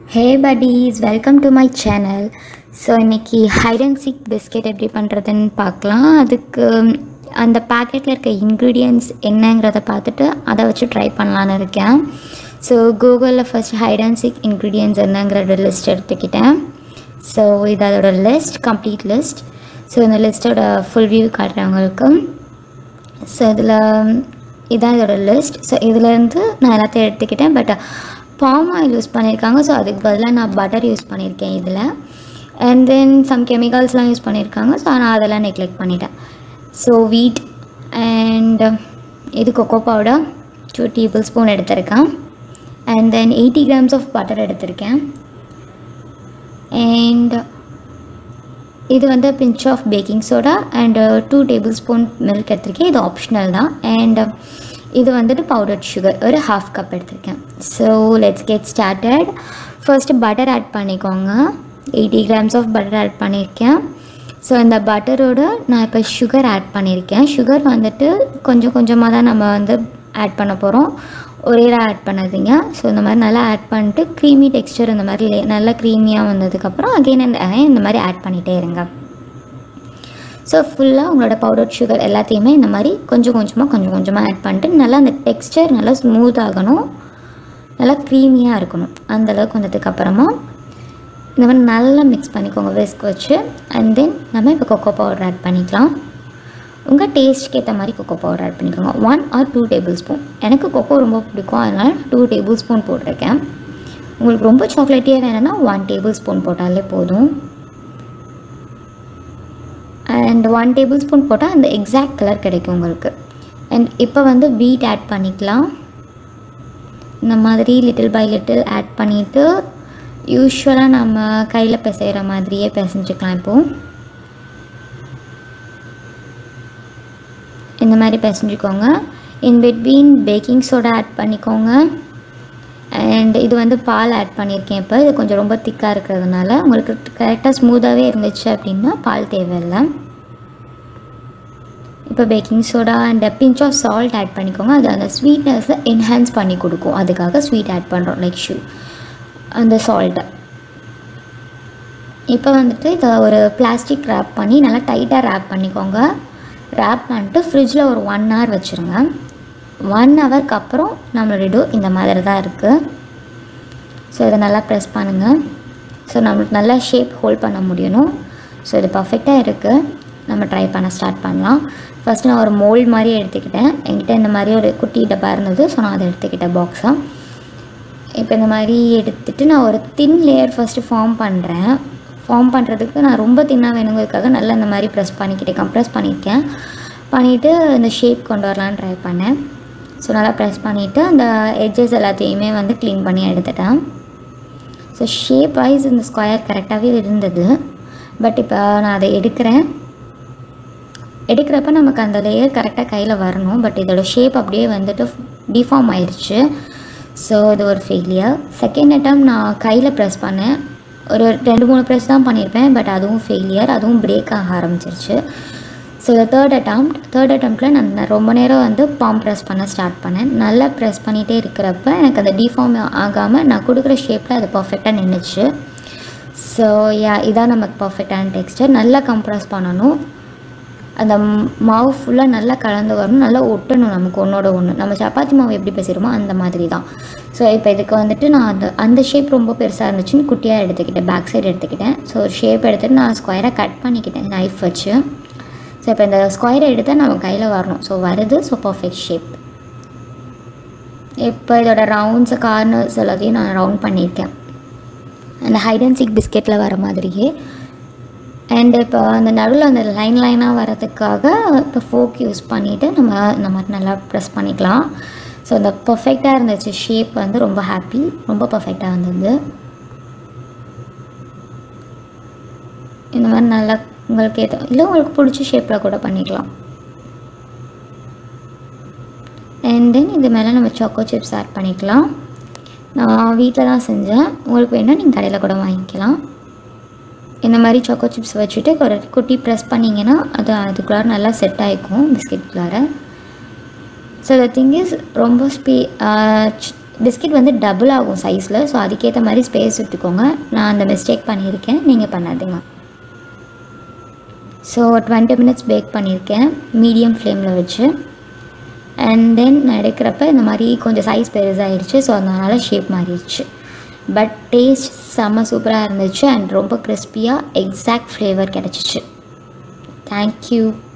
hey buddies welcome to my channel so இன்றைக்கி hide and seek biscuit எப்படி பண்ணுறதுன்னு பார்க்கலாம் அதுக்கு அந்த பேக்கெட்டில் இருக்க இன்க்ரீடியன்ட்ஸ் என்னங்கிறத பார்த்துட்டு அதை வச்சு ட்ரை பண்ணலான்னு இருக்கேன் ஸோ கூகுளில் first hide and seek ingredients என்னங்கிறத லிஸ்ட் எடுத்துக்கிட்டேன் ஸோ இது அதோட லிஸ்ட் கம்ப்ளீட் லிஸ்ட் ஸோ இந்த லிஸ்ட்டோட ஃபுல் வியூ காட்டுறவங்களுக்கு ஸோ இதில் இதான் இதோட லிஸ்ட் ஸோ இதுலேருந்து நான் எல்லாத்தையும் எடுத்துக்கிட்டேன் பட் பாம் ஆயில் யூஸ் பண்ணியிருக்காங்க ஸோ அதுக்கு பதிலாக நான் பட்டர் யூஸ் பண்ணியிருக்கேன் இதில் அண்ட் தென் சம் கெமிக்கல்ஸ்லாம் யூஸ் பண்ணியிருக்காங்க ஸோ நான் அதெல்லாம் நெக்லெக்ட் பண்ணிட்டேன் ஸோ வீட் அண்ட் இது cocoa powder two tablespoon எடுத்திருக்கேன் and then eighty grams of butter எடுத்திருக்கேன் அண்ட் இது வந்து pinch of baking soda and two tablespoon milk எடுத்திருக்கேன் இது ஆப்ஷனல் தான் அண்ட் இது வந்துட்டு பவுடர்ட் சுகர் ஒரு ஹாஃப் கப் எடுத்திருக்கேன் so let's get started first butter add பண்ணிக்கோங்க eighty grams of butter add பண்ணியிருக்கேன் ஸோ இந்த பட்டரோட நான் இப்போ சுகர் ஆட் பண்ணியிருக்கேன் சுகர் வந்துட்டு கொஞ்சம் கொஞ்சமாக தான் நம்ம வந்து ஆட் பண்ண போகிறோம் ஒரே ஆட் பண்ணாதீங்க ஸோ இந்த மாதிரி நல்லா ஆட் பண்ணிட்டு க்ரீமி டெக்ஸ்டர் இந்த மாதிரி லே- நல்லா க்ரீமியாக வந்ததுக்கப்புறம் அகெயின் இந்த இந்த மாதிரி ஆட் பண்ணிகிட்டே இருங்க ஸோ ஃபுல்லாக உங்களோட பவுடர் சுகர் எல்லாத்தையுமே இந்த மாதிரி கொஞ்சம் கொஞ்சமாக கொஞ்சம் கொஞ்சமாக ஆட் பண்ணிட்டு நல்லா அந்த டெக்ஸ்டர் நல்லா ஸ்மூத் ஆகணும் நல்லா க்ரீமியாக இருக்கணும் அந்த அளவுக்கு வந்ததுக்கப்புறமா இந்த மாதிரி நல்லா மிக்ஸ் பண்ணிக்கோங்க விஸ்க் வச்சு அண்ட் தென் நம்ம இப்போ கொக்கோ பவுடர் ஆட் பண்ணிக்கலாம் உங்கள் டேஸ்ட்க்கு ஏற்ற மாதிரி கொக்கோ பவுடர் ஆட் பண்ணிக்கோங்க one or two tablespoon எனக்கு கொக்கோ ரொம்ப பிடிக்கும் அதனால் டூ டேபிள் ஸ்பூன் போட்டிருக்கேன் உங்களுக்கு ரொம்ப சாக்லேட்டியாக வேணும்னா ஒன் டேபிள் ஸ்பூன் போட்டாலே போதும் அண்ட் ஒன் டேபிள் ஸ்பூன் போட்டால் அந்த எக்ஸாக்ட் கலர் கிடைக்கும் உங்களுக்கு அண்ட் இப்போ வந்து வீட் ஆட் பண்ணிக்கலாம் இந்த மாதிரி லிட்டில் பை லிட்டில் ஆட் பண்ணிவிட்டு யூஸ்வலாக நம்ம கையில் பிசைகிற மாதிரியே பிசைஞ்சுக்கலாம் இப்போது இந்த மாதிரி பிசைஞ்சுக்கோங்க in between baking soda add பண்ணிக்கோங்க அண்ட் இது வந்து பால் ஆட் பண்ணியிருக்கேன் இப்போ இது கொஞ்சம் ரொம்ப திக்காக இருக்கிறதுனால உங்களுக்கு கரெக்டாக ஸ்மூத்தாகவே இருந்துச்சு அப்படின்னா பால் தேவையில்லை இப்போ baking soda and pinch of salt add பண்ணிக்கோங்க அது அந்த ஸ்வீட்னஸை என்ஹான்ஸ் பண்ணி கொடுக்கும் அதுக்காக ஸ்வீட் ஆட் பண்ணுறோம் லைக் ஷூ அந்த சால்ட்டை இப்போ வந்துட்டு இதை ஒரு பிளாஸ்டிக் ரேப் பண்ணி நல்லா டைட்டாக ரேப் பண்ணிக்கோங்க ரேப் பண்ணிட்டு ஃப்ரிட்ஜில் ஒரு ஒன் ஹவர் வச்சுருங்க ஒன் ஹவருக்கு அப்புறம் நம்மளோட டோ இந்த மாதிரி தான் இருக்குது ஸோ இதை நல்லா ப்ரெஸ் பண்ணுங்கள் ஸோ நம்மளுக்கு நல்லா ஷேப் ஹோல்ட் பண்ண முடியணும் ஸோ இது பர்ஃபெக்டாக இருக்குது நம்ம ட்ரை பண்ண ஸ்டார்ட் பண்ணலாம் ஃபஸ்ட்டு நான் ஒரு மோல்ட் மாதிரி எடுத்துக்கிட்டேன் என்கிட்ட இந்த மாதிரி ஒரு குட்டி டப்பா இருந்தது ஸோ நான் அதை எடுத்துக்கிட்டேன் பாக்ஸாக இப்போ இந்த மாதிரி எடுத்துட்டு நான் ஒரு தின் லேயர் ஃபஸ்ட்டு ஃபார்ம் பண்ணுறேன் ஃபார்ம் பண்ணுறதுக்கு நான் ரொம்ப தின்னாக வேணுங்கிறதுக்காக நல்லா இந்த மாதிரி ப்ரெஸ் பண்ணிக்கிட்டேன் கம்ப்ரெஸ் பண்ணியிருக்கேன் பண்ணிவிட்டு இந்த ஷேப் கொண்டு வரலான்னு ட்ரை பண்ணேன் ஸோ நல்லா ப்ரெஸ் பண்ணிவிட்டு அந்த எட்ஜஸ் எல்லாத்தையுமே வந்து க்ளீன் பண்ணி எடுத்துட்டேன் ஸோ ஷேப் வைஸ் இந்த ஸ்கொயர் கரெக்டாகவே இருந்தது பட் இப்போ நான் அதை எடுக்கிறேன் எடுக்கிறப்ப நமக்கு அந்த லேயர் கரெக்டாக கையில் வரணும் பட் இதோட ஷேப் அப்படியே வந்துட்டு டிஃபார்ம் ஆயிடுச்சு ஸோ இது ஒரு ஃபெயிலியர் செகண்ட் அட்டம் நான் கையில் ப்ரெஸ் பண்ணேன் ஒரு ரெண்டு மூணு ப்ரெஸ் தான் பண்ணியிருப்பேன் பட் அதுவும் ஃபெயிலியர் அதுவும் பிரேக் ஆக ஆரம்பிச்சிருச்சு ஸோ தேர்ட் அட்டம் தேர்ட் அட்டம்ப்டில் நான் ந- ரொம்ப நேரம் வந்து பாம் ப்ரெஸ் பண்ண ஸ்டார்ட் பண்ணேன் நல்லா ப்ரெஸ் பண்ணிகிட்டே இருக்கிறப்ப எனக்கு அந்த டிஃபார்ம் ஆகாமல் நான் கொடுக்குற ஷேப்பில் அது பர்ஃபெக்டாக நின்றுச்சு ஸோ யா இதான் நமக்கு பர்ஃபெக்டான டெக்ஸ்டர் நல்லா கம்ப்ரெஸ் பண்ணணும் அந்த ம்- மாவு ஃபுல்லாக நல்லா கலந்து வரணும் நல்லா ஒட்டணும் நமக்கு ஒன்றோட ஒன்று நம்ம சப்பாத்தி மாவு எப்படி பேசுகிறோமோ அந்த மாதிரி தான் ஸோ இப்போ இதுக்கு வந்துட்டு நான் அந்த அந்த ஷேப் ரொம்ப பெருசாக இருந்துச்சுன்னு குட்டியாக எடுத்துக்கிட்டேன் பேக் சைடு எடுத்துக்கிட்டேன் ஸோ ஒரு ஷேப் எடுத்துட்டு நான் ஸ்கொயராக கட் பண்ணிக்கிட்டேன் நைஃப் வச்சு ஸோ இப்போ இந்த ஸ்கொயரை எடுத்தால் நம்ம கையில் வரணும் ஸோ வருது ஸோ பர்ஃபெக்ட் ஷேப் இப்போ இதோட ரவுண்ட்ஸ் கார்னர்ஸ் எல்லாத்தையும் நான் ரவுண்ட் பண்ணியிருக்கேன் அந்த ஹைட் அண்ட் சீக் பிஸ்கெட்டில் வர மாதிரியே அண்ட் இப்போ அந்த நடுவில் அந்த லைன் லைனாக வரதுக்காக இப்போ ஃபோக் யூஸ் பண்ணிவிட்டு நம்ம இந்த மாதிரி நல்லா ப்ரெஸ் பண்ணிக்கலாம் ஸோ அந்த பர்ஃபெக்டாக இருந்துச்சு ஷேப் வந்து ரொம்ப ஹாப்பி ரொம்ப பர்ஃபெக்டாக வந்தது இந்த மாதிரி நல்லா உங்களுக்கு ஏற்ற இல்லை உங்களுக்கு பிடிச்ச ஷேப்பில் கூட பண்ணிக்கலாம் அண்ட் தென் இது மேலே நம்ம சாக்கோ சிப்ஸ் ஆட் பண்ணிக்கலாம் நான் வீட்டில் தான் செஞ்சேன் உங்களுக்கு வேணால் நீங்கள் கடையில் கூட வாங்கிக்கலாம் இந்த மாதிரி சாக்கோ சிப்ஸ் வச்சுட்டு ஒரு குட்டி ப்ரெஸ் பண்ணிங்கன்னா அது அதுக்குள்ளார நல்லா செட் ஆகிக்கும் பிஸ்கெட்டுக்குள்ளார ஸோ த திங் இஸ் ரொம்ப ஸ்பீ பிஸ்கெட் வந்து டபுள் ஆகும் சைஸில் ஸோ அதுக்கேற்ற மாதிரி ஸ்பேஸ் விட்டுக்கோங்க நான் அந்த மிஸ்டேக் பண்ணியிருக்கேன் நீங்கள் பண்ணாதீங்க ஸோ டுவெண்ட்டி மினிட்ஸ் பேக் பண்ணியிருக்கேன் மீடியம் ஃப்ளேமில் வச்சு அண்ட் தென் நான் எடுக்கிறப்ப இந்த மாதிரி கொஞ்சம் சைஸ் பெருசாகிடுச்சு ஸோ அதனால் ஷேப் மாறிடுச்சு பட் டேஸ்ட் செம்ம சூப்பராக இருந்துச்சு அண்ட் ரொம்ப கிறிஸ்பியாக எக்ஸாக்ட் ஃப்ளேவர் கிடச்சிச்சு தேங்க்யூ